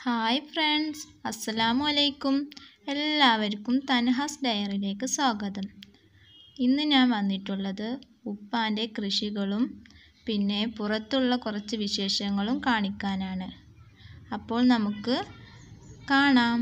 hi friends അസ്സലാമു അലൈക്കും എല്ലാവർക്കും തൻഹാസ് ഡയറിയിലേക്ക് സ്വാഗതം ഇന്ന് ഞാൻ വന്നിട്ടുള്ളത് ഉപ്പാൻ്റെ കൃഷികളും പിന്നെ പുറത്തുള്ള കുറച്ച് വിശേഷങ്ങളും കാണിക്കാനാണ് അപ്പോൾ നമുക്ക് കാണാം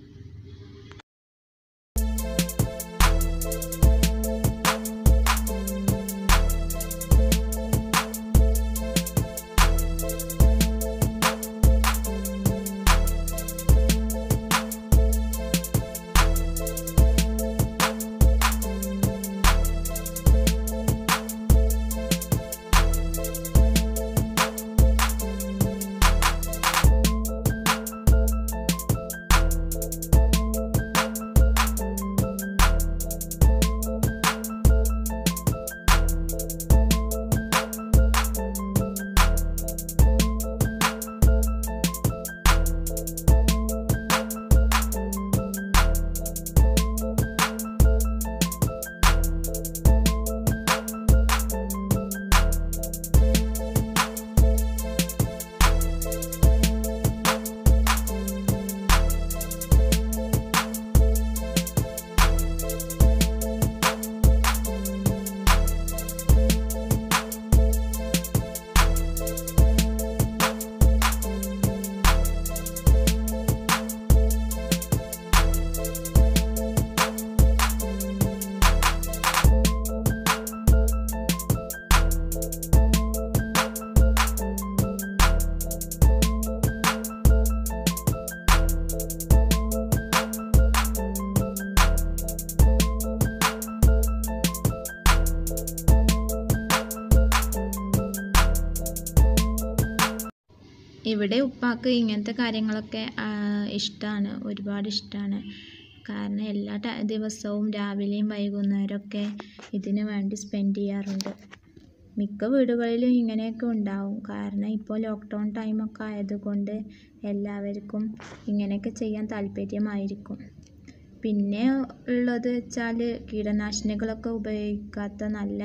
ഇവിടെ ഉപ്പാക്ക് ഇങ്ങനത്തെ കാര്യങ്ങളൊക്കെ ഇഷ്ടമാണ് ഒരുപാട് ഇഷ്ടമാണ് കാരണം എല്ലാ ട- ദിവസവും രാവിലെയും വൈകുന്നേരമൊക്കെ ഇതിനു വേണ്ടി സ്പെൻഡ് ചെയ്യാറുണ്ട് മിക്ക വീടുകളിലും ഇങ്ങനെയൊക്കെ ഉണ്ടാവും കാരണം ഇപ്പോൾ ലോക്ക്ഡൗൺ ടൈമൊക്കെ ആയതുകൊണ്ട് എല്ലാവർക്കും ഇങ്ങനെയൊക്കെ ചെയ്യാൻ താല്പര്യമായിരിക്കും പിന്നെ ഉള്ളത് വെച്ചാൽ കീടനാശിനികളൊക്കെ ഉപയോഗിക്കാത്ത നല്ല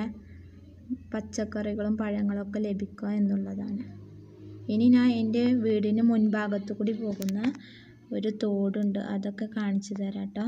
പച്ചക്കറികളും പഴങ്ങളൊക്കെ ലഭിക്കുക എന്നുള്ളതാണ് ഇനി ഞാൻ എൻ്റെ വീടിന് മുൻഭാഗത്തു കൂടി പോകുന്ന ഒരു തോടുണ്ട് അതൊക്കെ കാണിച്ചു തരാം കേട്ടോ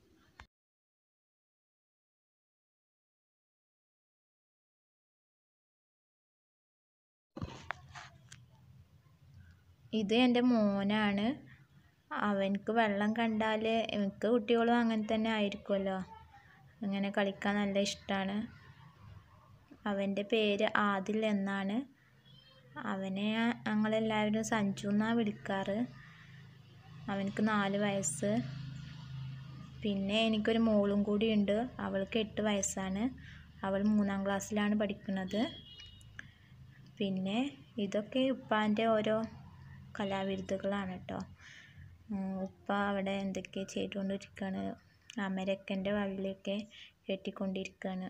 ഇത് എൻ്റെ മോനാണ് അവനക്ക് വെള്ളം കണ്ടാൽ മിക്ക കുട്ടികളും അങ്ങനെ തന്നെ ആയിരിക്കുമല്ലോ അങ്ങനെ കളിക്കാൻ നല്ല ഇഷ്ടമാണ് അവൻ്റെ പേര് ആദിൽ എന്നാണ് അവനെ ഞങ്ങളെല്ലാവരും സഞ്ജു എന്നാണ് വിളിക്കാറ് അവനക്ക് നാല് വയസ്സ് പിന്നെ എനിക്കൊരു മോളും കൂടി ഉണ്ട് അവൾക്ക് എട്ട് വയസ്സാണ് അവൾ മൂന്നാം ക്ലാസ്സിലാണ് പഠിക്കുന്നത് പിന്നെ ഇതൊക്കെ ഉപ്പാൻ്റെ ഓരോ കലാവിരുദ്ധകളാണ് കേട്ടോ ഉപ്പ അവിടെ എന്തൊക്കെ ചെയ്തുകൊണ്ടിരിക്കുകയാണ് അമരക്കൻ്റെ വള്ളിയൊക്കെ കെട്ടിക്കൊണ്ടിരിക്കുകയാണ്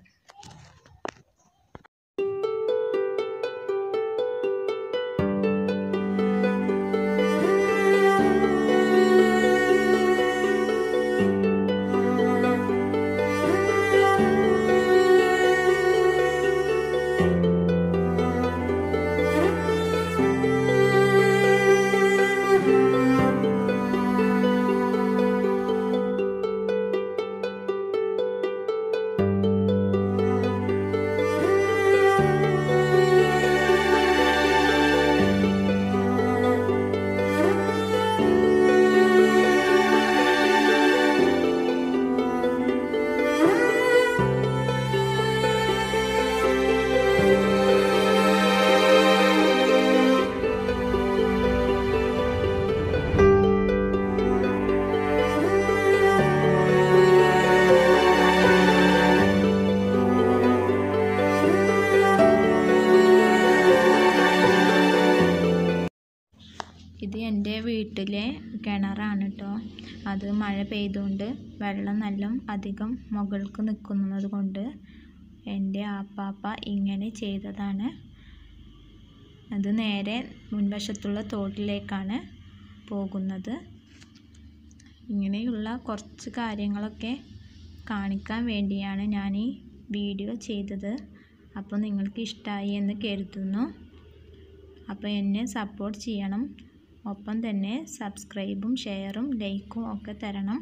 ഇത് എൻ്റെ വീട്ടിലെ കിണറാണ് കേട്ടോ അത് മഴ പെയ്തുകൊണ്ട് വെള്ളം നല്ല അധികം മുകൾക്ക് നിൽക്കുന്നത് കൊണ്ട് എൻ്റെ ആപ്പാപ്പ ഇങ്ങനെ ചെയ്തതാണ് അത് നേരെ മുൻവശത്തുള്ള തോട്ടിലേക്കാണ് പോകുന്നത് ഇങ്ങനെയുള്ള കുറച്ച് കാര്യങ്ങളൊക്കെ കാണിക്കാൻ വേണ്ടിയാണ് ഞാൻ ഈ വീഡിയോ ചെയ്തത് അപ്പോൾ നിങ്ങൾക്ക് ഇഷ്ടമായി എന്ന് കരുതുന്നു അപ്പോൾ എന്നെ സപ്പോർട്ട് ചെയ്യണം ഒപ്പം തന്നെ സബ്സ്ക്രൈബും ഷെയറും ലൈക്കും ഒക്കെ തരണം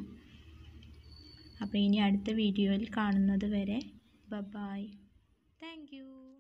അപ്പോൾ ഇനി അടുത്ത വീഡിയോയിൽ കാണുന്നത് വരെ ബൈ താങ്ക്